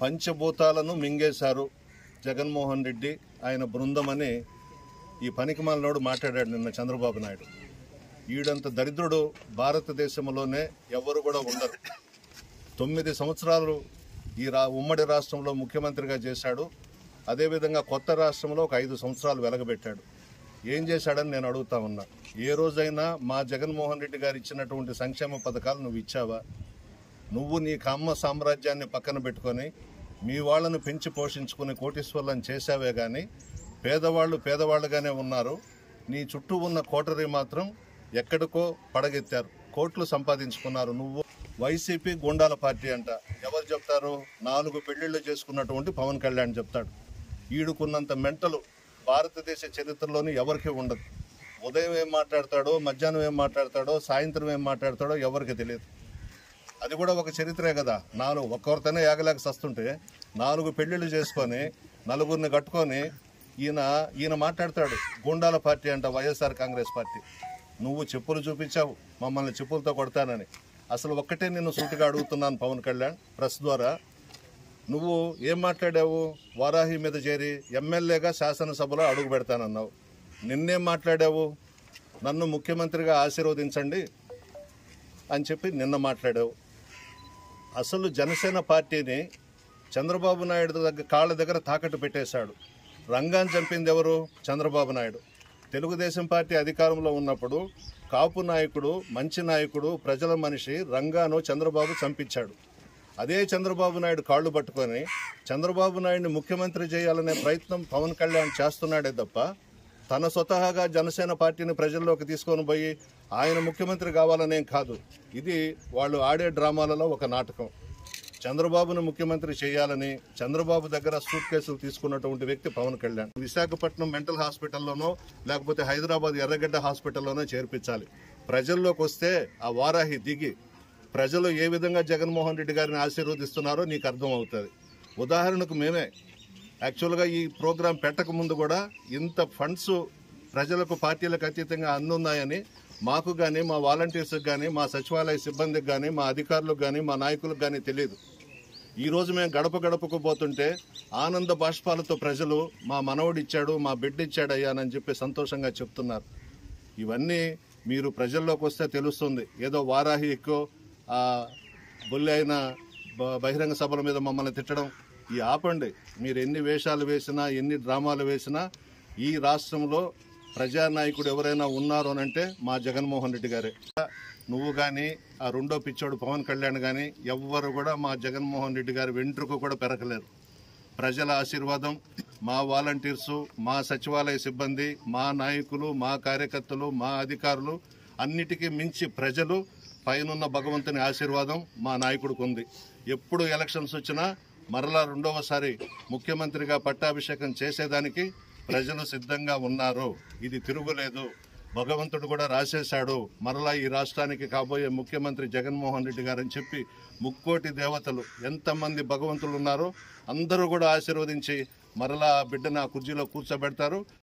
పంచభూతాలను మింగేశారు జగన్మోహన్ రెడ్డి ఆయన బృందం అని ఈ పనికిమాలినోడు మాట్లాడాడు నిన్న చంద్రబాబు నాయుడు ఈడంత దరిద్రుడు భారతదేశంలోనే ఎవరు కూడా ఉండరు తొమ్మిది సంవత్సరాలు ఈ రా ఉమ్మడి రాష్ట్రంలో ముఖ్యమంత్రిగా చేశాడు అదేవిధంగా కొత్త రాష్ట్రంలో ఒక ఐదు సంవత్సరాలు వెలగబెట్టాడు ఏం చేశాడని నేను అడుగుతా ఉన్నా ఏ రోజైనా మా జగన్మోహన్ రెడ్డి గారు ఇచ్చినటువంటి సంక్షేమ పథకాలు నువ్వు ఇచ్చావా నువ్వు నీ కమ్మ సామ్రాజ్యాన్ని పక్కన పెట్టుకొని మీ వాళ్ళను పెంచి పోషించుకుని కోటీశ్వర్లను చేశావే కానీ పేదవాళ్ళు పేదవాళ్ళుగానే ఉన్నారు నీ చుట్టూ ఉన్న కోటరీ మాత్రం ఎక్కడికో పడగెత్తారు కోట్లు సంపాదించుకున్నారు నువ్వు వైసీపీ గుండాల పార్టీ అంట ఎవరు చెప్తారు నాలుగు పెళ్లిళ్ళు చేసుకున్నటువంటి పవన్ కళ్యాణ్ చెప్తాడు ఈడుకున్నంత మెంటలు భారతదేశ చరిత్రలోని ఎవరికీ ఉండదు ఉదయం ఏం మాట్లాడతాడో మధ్యాహ్నం ఏం మాట్లాడతాడో సాయంత్రం ఏం మాట్లాడతాడో ఎవరికి తెలియదు అది కూడా ఒక చరిత్రే కదా నాలుగు ఒక్కొక్కరితోనే యాగలేక సస్తుంటే నాలుగు పెళ్లిళ్ళు చేసుకొని నలుగురిని కట్టుకొని ఈయన ఈయన మాట్లాడతాడు గుండాల పార్టీ అంట వైఎస్ఆర్ కాంగ్రెస్ పార్టీ నువ్వు చెప్పులు చూపించావు మమ్మల్ని చెప్పులతో కొడతానని అసలు ఒక్కటే నిన్ను సూటిగా అడుగుతున్నాను పవన్ కళ్యాణ్ ప్రెస్ ద్వారా నువ్వు ఏం మాట్లాడావు వారాహి మీద చేరి ఎమ్మెల్యేగా శాసనసభలో అడుగు పెడతానన్నావు నిన్నేం మాట్లాడావు నన్ను ముఖ్యమంత్రిగా ఆశీర్వదించండి అని చెప్పి నిన్న మాట్లాడావు అసలు జనసేన పార్టీని చంద్రబాబు నాయుడు దగ్గర కాళ్ళ దగ్గర తాకట్టు పెట్టేశాడు రంగాన్ని చంపింది ఎవరు చంద్రబాబు నాయుడు తెలుగుదేశం పార్టీ అధికారంలో ఉన్నప్పుడు కాపు నాయకుడు మంచి నాయకుడు ప్రజల మనిషి రంగాను చంద్రబాబు చంపించాడు అదే చంద్రబాబు నాయుడు కాళ్ళు పట్టుకొని చంద్రబాబు నాయుడిని ముఖ్యమంత్రి చేయాలనే ప్రయత్నం పవన్ కళ్యాణ్ చేస్తున్నాడే తప్ప తన స్వతహాగా జనసేన పార్టీని ప్రజల్లోకి తీసుకొని పోయి ఆయన ముఖ్యమంత్రి కావాలనేం కాదు ఇది వాళ్ళు ఆడే డ్రామాలలో ఒక నాటకం చంద్రబాబును ముఖ్యమంత్రి చేయాలని చంద్రబాబు దగ్గర సూట్ కేసులు తీసుకున్నటువంటి వ్యక్తి పవన్ కళ్యాణ్ విశాఖపట్నం మెంటల్ హాస్పిటల్లోనో లేకపోతే హైదరాబాద్ ఎర్రగడ్డ హాస్పిటల్లోనో చేర్పించాలి ప్రజల్లోకి వస్తే ఆ వారాహి దిగి ప్రజలు ఏ విధంగా జగన్మోహన్ రెడ్డి గారిని ఆశీర్వదిస్తున్నారో నీకు అర్థం అవుతుంది ఉదాహరణకు మేమే యాక్చువల్గా ఈ ప్రోగ్రాం పెట్టక ముందు కూడా ఇంత ఫండ్స్ ప్రజలకు పార్టీలకు అతీతంగా అందున్నాయని మాకు కానీ మా వాలంటీర్స్కి కానీ మా సచివాలయ సిబ్బందికి కానీ మా అధికారులకు కానీ మా నాయకులకు కానీ తెలియదు ఈ రోజు మేము గడప గడపకు పోతుంటే ఆనంద బాష్పాలతో ప్రజలు మా మనవడు ఇచ్చాడు మా బిడ్డ ఇచ్చాడు అయ్యానని చెప్పి సంతోషంగా చెప్తున్నారు ఇవన్నీ మీరు ప్రజల్లోకి వస్తే తెలుస్తుంది ఏదో వారాహి ఎక్కువ ఆ బొల్లి అయిన బ- బహిరంగ సభల మీద మమ్మల్ని తిట్టడం ఈ ఆపండి మీరు ఎన్ని వేషాలు వేసినా ఎన్ని డ్రామాలు వేసినా ఈ రాష్ట్రంలో ప్రజానాయకుడు ఎవరైనా ఉన్నారు అని అంటే మా జగన్మోహన్ రెడ్డి గారే నువ్వు కానీ ఆ రెండో పిచ్చోడు పవన్ కళ్యాణ్ కానీ ఎవ్వరు కూడా మా జగన్మోహన్ రెడ్డి గారి వెంట్రుకు కూడా పెరకలేరు ప్రజల ఆశీర్వాదం మా వాలంటీర్సు మా సచివాలయ సిబ్బంది మా నాయకులు మా కార్యకర్తలు మా అధికారులు అన్నిటికీ మించి ప్రజలు పైనున్న భగవంతుని ఆశీర్వాదం మా నాయకుడికి ఉంది ఎప్పుడు ఎలక్షన్స్ వచ్చినా మరలా రెండవసారి ముఖ్యమంత్రిగా పట్టాభిషేకం చేసేదానికి ప్రజలు సిద్ధంగా ఉన్నారు ఇది తిరుగులేదు భగవంతుడు కూడా రాసేశాడు మరలా ఈ రాష్ట్రానికి కాబోయే ముఖ్యమంత్రి జగన్మోహన్ రెడ్డి గారని చెప్పి ముక్కోటి దేవతలు ఎంతమంది భగవంతులు ఉన్నారో అందరూ కూడా ఆశీర్వదించి మరలా ఆ బిడ్డను ఆ కుర్చీలో కూర్చోబెడతారు